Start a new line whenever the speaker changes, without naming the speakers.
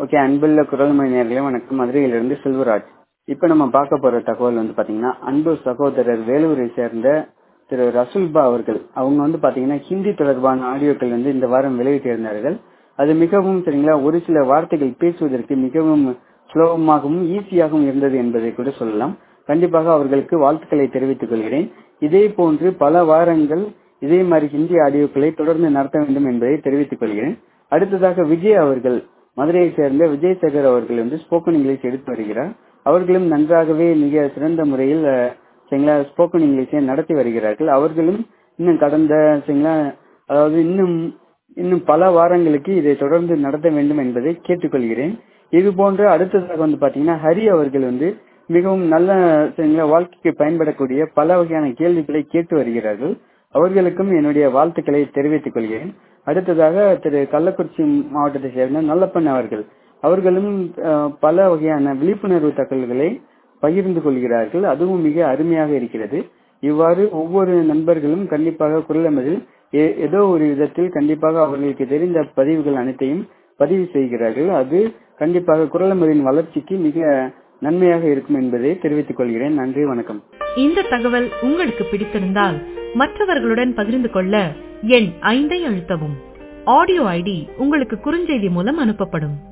okay அன்புள்ள குரல்மொழி நேர்களே வணக்கம் மதுரையிலிருந்து செல்வராஜ் இப்போ நம்ம பார்க்க போற தகவல் வந்து பாத்தீங்கன்னா அன்பு சகோதரர் வேலூரை சேர்ந்த திரு ரசுல்பா அவர்கள் அவங்க வந்து பாத்தீங்கன்னா ஹிந்தி தொடர்பான ஆடியோக்கள் வந்து இந்த வாரம் வெளியிட்டிருந்தார்கள் அது மிகவும் சரிங்களா ஒரு சில வார்த்தைகள் பேசுவதற்கு மிகவும் சுலபமாகவும் ஈஸியாகவும் இருந்தது என்பதை கூட சொல்லலாம் கண்டிப்பாக அவர்களுக்கு வாழ்த்துக்களை தெரிவித்துக் கொள்கிறேன் இதே போன்று பல வாரங்கள் இதே மாதிரி ஹிந்தி ஆடியோக்களை தொடர்ந்து நடத்த வேண்டும் என்பதை தெரிவித்துக் கொள்கிறேன் அடுத்ததாக விஜய் அவர்கள் மதுரையை சேர்ந்த விஜய் சேகர் அவர்கள் வந்து ஸ்போக்கன் இங்கிலீஷ் எடுத்து வருகிறார் அவர்களும் நன்றாகவே மிக சிறந்த முறையில் சரிங்களா ஸ்போக்கன் இங்கிலீஷை நடத்தி வருகிறார்கள் அவர்களும் இன்னும் கடந்த சரிங்களா அதாவது இன்னும் இன்னும் பல வாரங்களுக்கு இதை தொடர்ந்து நடத்த வேண்டும் என்பதை கேட்டுக்கொள்கிறேன் இது போன்று அடுத்ததாக வந்து பாத்தீங்கன்னா ஹரி அவர்கள் வந்து மிகவும் நல்ல சரிங்களா வாழ்க்கைக்கு பயன்படக்கூடிய பல வகையான கேள்விகளை கேட்டு வருகிறார்கள் அவர்களுக்கும் என்னுடைய வாழ்த்துக்களை தெரிவித்துக் கொள்கிறேன் அடுத்ததாக திரு கள்ளக்குறிச்சி மாவட்டத்தை சேர்ந்த நல்லப்பன் அவர்கள் அவர்களும் பல வகையான விழிப்புணர்வு தகவல்களை பகிர்ந்து கொள்கிறார்கள் அதுவும் மிக அருமையாக இருக்கிறது இவ்வாறு ஒவ்வொரு நண்பர்களும் கண்டிப்பாக குரலமதில் ஏதோ ஒரு விதத்தில் கண்டிப்பாக அவர்களுக்கு தெரிந்த பதிவுகள் அனைத்தையும் பதிவு செய்கிறார்கள் அது கண்டிப்பாக குரலமதின் வளர்ச்சிக்கு மிக நன்மையாக இருக்கும் என்பதை தெரிவித்துக் கொள்கிறேன் நன்றி வணக்கம்
இந்த தகவல் உங்களுக்கு பிடித்திருந்தால் மற்றவர்களுடன் பகிர்ந்து கொள்ள எண் ஐந்தை அழுத்தவும் ஆடியோ ஐடி உங்களுக்கு குறுஞ்செய்தி மூலம் அனுப்பப்படும்